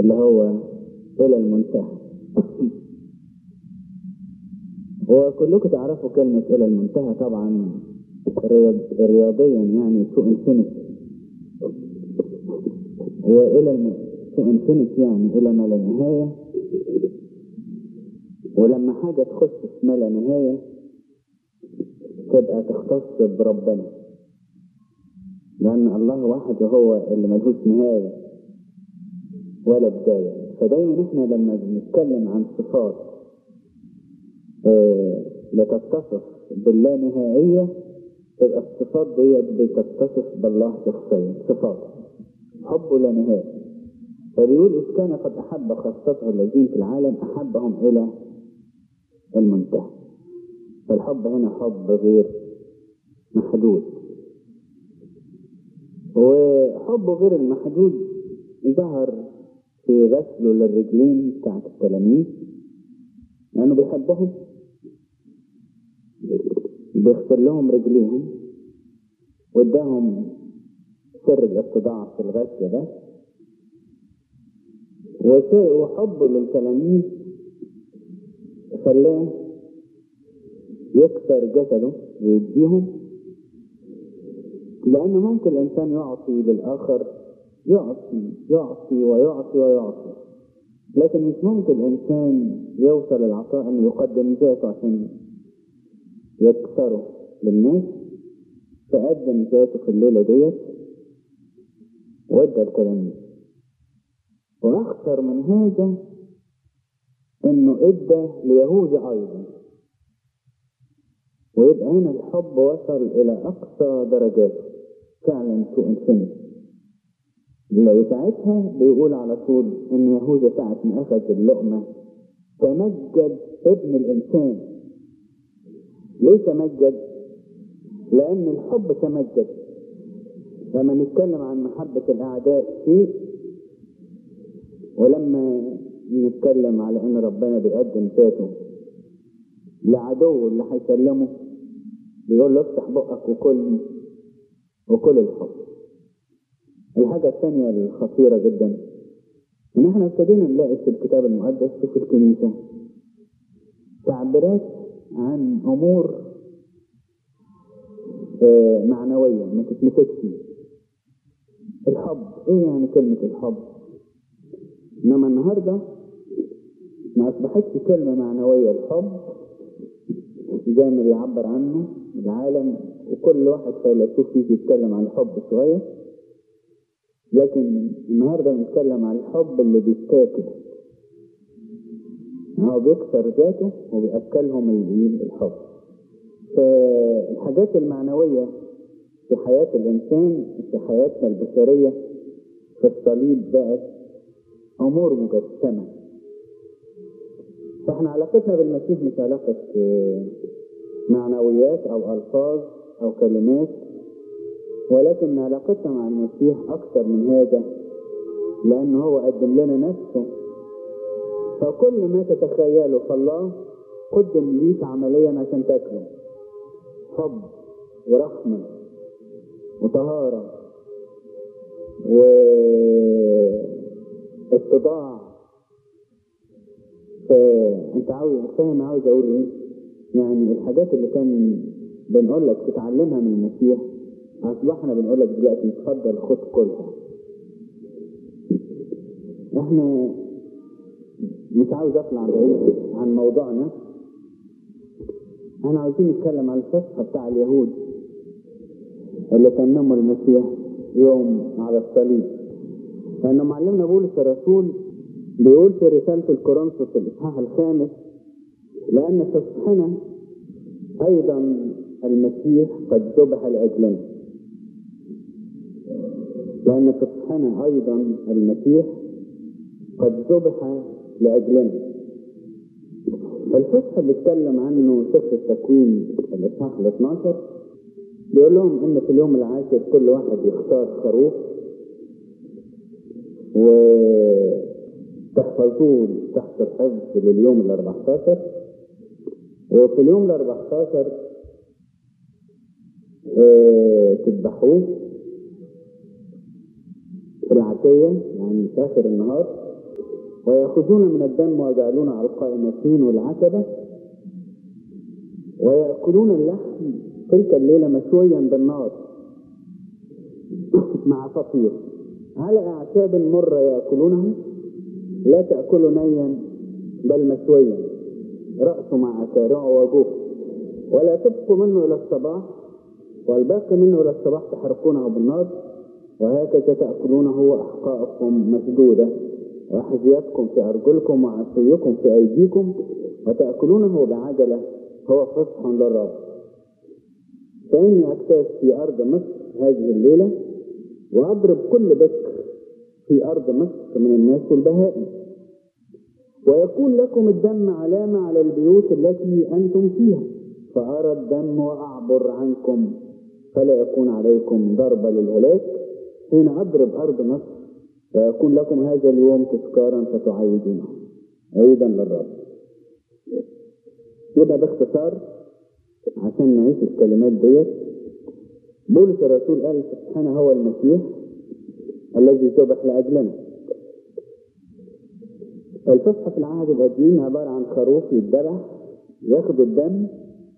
اللي هو إلى المنتهى وكلكم تعرفوا كلمة إلى المنتهى طبعا رياض- رياضيا يعني تو انفينيتي وإلى الم... تو انفينيتي يعني إلى ما لا نهاية ولما حاجة تخص في ما لا نهاية تبقى تختص بربنا لأن الله وحده هو اللي ملهوش نهاية ولا بداية فدايما احنا لما بنتكلم عن صفات آه، بتتصف باللانهائية تبقى الصفات ديت بتتصف بالله شخصيا صفات حبه لا نهاية فبيقول إذ كان قد أحب خاصته الذين في العالم أحبهم إلى المنتهى فالحب هنا حب غير محدود وحبه غير المحدود ظهر في غسله للرجلين بتاعت التلاميذ لأنه بيحبهم بيغسل لهم رجليهم واداهم سر الاتضاع في الغسل ده وشيء وحبه للتلاميذ خلاه يكسر جسده ويديهم لأن ممكن الإنسان يعطي للآخر يعطي يعطي ويعطي ويعطي لكن مش ممكن الإنسان يوصل العطاء أن يقدم ذاته عشان يكسره للناس فقدم ذاته في الليلة ديت وادى التلاميذ وأخطر من هذا إنه ادى ليهوذا أيضا ويبقى هنا الحب وصل إلى أقصى درجاته فعلا تو انفينيتي لو ساعتها بيقول على طول إن يهوذا ساعة ما أخذ اللقمة تمجد ابن الإنسان ليه تمجد؟ لأن الحب تمجد لما نتكلم عن محبة الأعداء شيء ولما نتكلم على إن ربنا بيقدم ذاته لعدوه اللي هيسلمه بيقول له افتح بقك وكل وكل الحب الحاجة الثانية الخطيرة جدا إن احنا ابتدينا نلاقي في الكتاب المقدس في الكنيسة تعبيرات عن أمور آه، معنوية ما تتمسكش الحب ايه يعني كلمة الحب انما النهاردة ما اصبحتش كلمة معنوية الحب زي ما بيعبر عنه العالم وكل واحد فيلسوف يجي يتكلم عن الحب شوية لكن النهاردة بنتكلم عن الحب اللي بيتاكل هو بيكسر ذاته وبيأكلهم ال- الحب فالحاجات المعنوية في حياة الإنسان في حياتنا البشرية في الصليب بقت أمور مجسمة فاحنا علاقتنا بالمسيح مش علاقة آه، معنويات أو ألفاظ أو كلمات ولكن علاقتنا مع المسيح أكثر من هذا لأنه هو قدم لنا نفسه فكل ما تتخيله فالله قدم ليك عمليا عشان تاكله حب ورحمة وطهارة واتضاع فانت عاوز فاهم عاوز اقول ايه يعني الحاجات اللي كان بنقول لك تتعلمها من المسيح اصبحنا بنقول لك دلوقتي اتفضل خد كلها احنا مش عاوز اطلع بعيد عن موضوعنا احنا عاوزين نتكلم عن الفصحى بتاع اليهود اللي تمموا المسيح يوم على الصليب لأن معلمنا بولس الرسول بيقول في رسالة الكورنثوس الإصحاح الخامس لأن فصحنا أيضا المسيح قد ذبح لأجلنا لأن فصحنا أيضا المسيح قد ذبح لأجلنا الفصح اللي اتكلم عنه سفر التكوين الإصحاح ال 12 بيقول لهم إن في اليوم العاشر كل واحد يختار خروف وتحفظوه تحت الحفظ لليوم ال 14 وفي اليوم ال 14 آه، تذبحوه في العشية يعني في آخر النهار ويأخذون من الدم ويجعلون على القائمتين والعتبة ويأكلون اللحم تلك الليلة مشويا بالنار مع فطير على أعشاب مرة يأكلونه لا تأكل نيا بل مشويا رأسه مع أكارعه وجوفه ولا تبقوا منه إلى الصباح والباقي منه إلى الصباح تحرقونه بالنار وهكذا تأكلونه وأحقاءكم مشدودة وحذيتكم في أرجلكم وعصيكم في أيديكم وتأكلونه بعجلة هو فصح للرب فإني أكتاز في أرض مصر هذه الليلة وأضرب كل بكر في أرض مصر من الناس والبهائم ويكون لكم الدم علامة على البيوت التي أنتم فيها فأرى الدم وأعبر عنكم فلا يكون عليكم ضربة للهلاك حين أضرب أرض مصر ويكون لكم هذا اليوم تذكارا فتعيدونه عيدا للرب يبقى باختصار عشان نعيش الكلمات ديت بولس الرسول قال سبحانه هو المسيح الذي ذبح لأجلنا الفصحى في العهد القديم عبارة عن خروف يتذبح ياخد الدم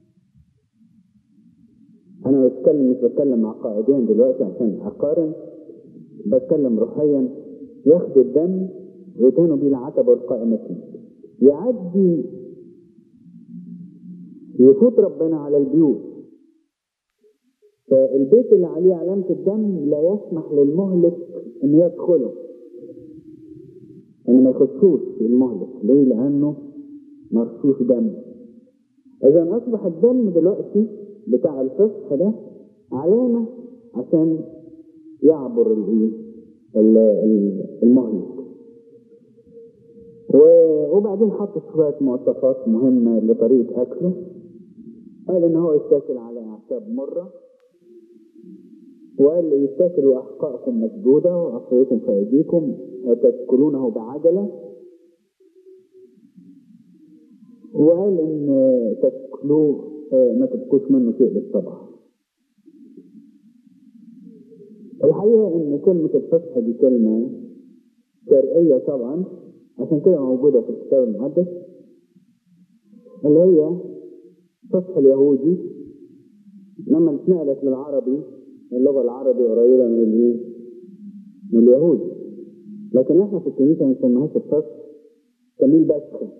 أنا بتكلم مش بتكلم عقائديا دلوقتي عشان أقارن بتكلم روحيا ياخد الدم ويدهنوا بيه العتبة والقائمتين يعدي يفوت ربنا على البيوت فالبيت اللي عليه علامة الدم لا يسمح للمهلك أن يدخله أن ما يخشوش المهلك ليه؟ لأنه مرشوش دم إذا أصبح الدم دلوقتي بتاع الفسخ ده علامة عشان يعبر المهلك وبعدين حط شوية مواصفات مهمة لطريقة أكله قال إن هو يتاكل على أعشاب مرة وقال يتاكل وأحقاءكم مسدودة وعصيكم في أيديكم وتأكلونه بعجلة وقال إن تاكلوه ما تبكوش منه شيء للصباح الحقيقة إن كلمة الفصح دي كلمة شرقية طبعا عشان كده موجودة في الكتاب المقدس اللي هي فصح اليهودي لما اتنقلت للعربي اللغة العربي قريبة من الايه؟ من اليهودي لكن احنا في الكنيسة ما نسميهاش الفصح نسميه البسخة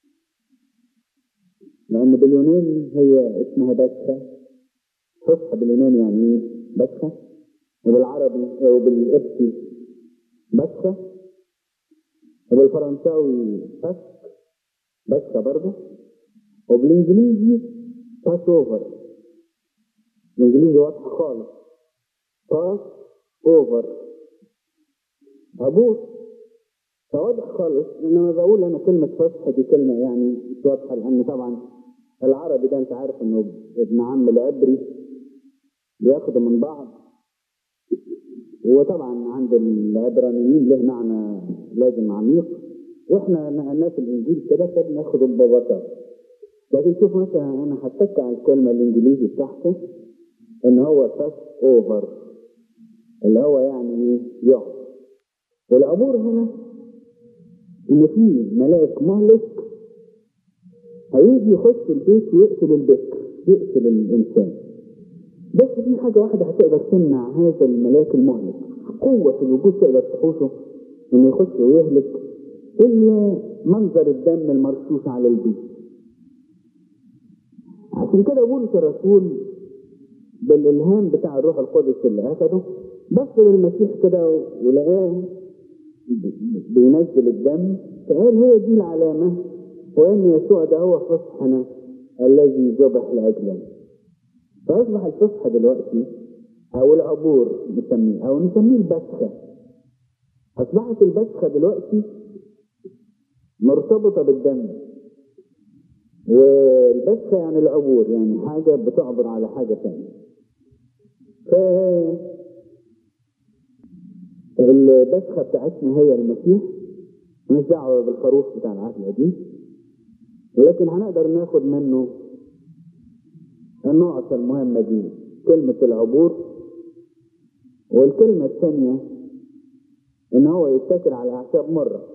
لأن باليوناني هي اسمها بسخة فصح باليوناني يعني ايه؟ بسخة وبالعربي وبالقبطي بسخة وبالفرنساوي فسخ بسخة برضه وبالانجليزي باس اوفر الانجليزي واضحة خالص باس اوفر ابوس فواضح خالص انما بقول انا كلمة فسخ دي كلمة يعني مش واضحة لان طبعا العربي ده انت عارف انه ابن عم العبري بياخدوا من بعض وطبعا عند العبرانيين له معنى لازم عميق واحنا نقلناه في الانجيل كده فبناخده ببساطه لكن شوف مثلا انا هتك على الكلمه الانجليزي بتاعته ان هو باس اوفر اللي هو يعني يقعد والعبور هنا ان في ملاك مهلك هيجي يخش البيت ويقتل البكر يقتل الانسان بس في حاجة واحدة هتقدر تمنع هذا الملاك المهلك قوة في الوجود تقدر تحوشه انه يخش ويهلك الا منظر الدم المرشوش على البيت عشان كده بولس الرسول بالالهام بتاع الروح القدس اللي اخده بص للمسيح كده ولقاه بينزل الدم فقال هي دي العلامة وان يسوع ده هو فصحنا الذي ذبح لاجلنا فأصبح الفصحى دلوقتي أو العبور نسميه أو نسميه البسخة أصبحت البسخة دلوقتي مرتبطة بالدم والبسخة يعني العبور يعني حاجة بتعبر على حاجة ثانية ف البسخة بتاعتنا هي المسيح مش دعوة بالخروف بتاع العهد القديم ولكن هنقدر ناخد منه النقطة المهمة دي كلمة العبور والكلمة الثانية إن هو يتكل على أعشاب مرة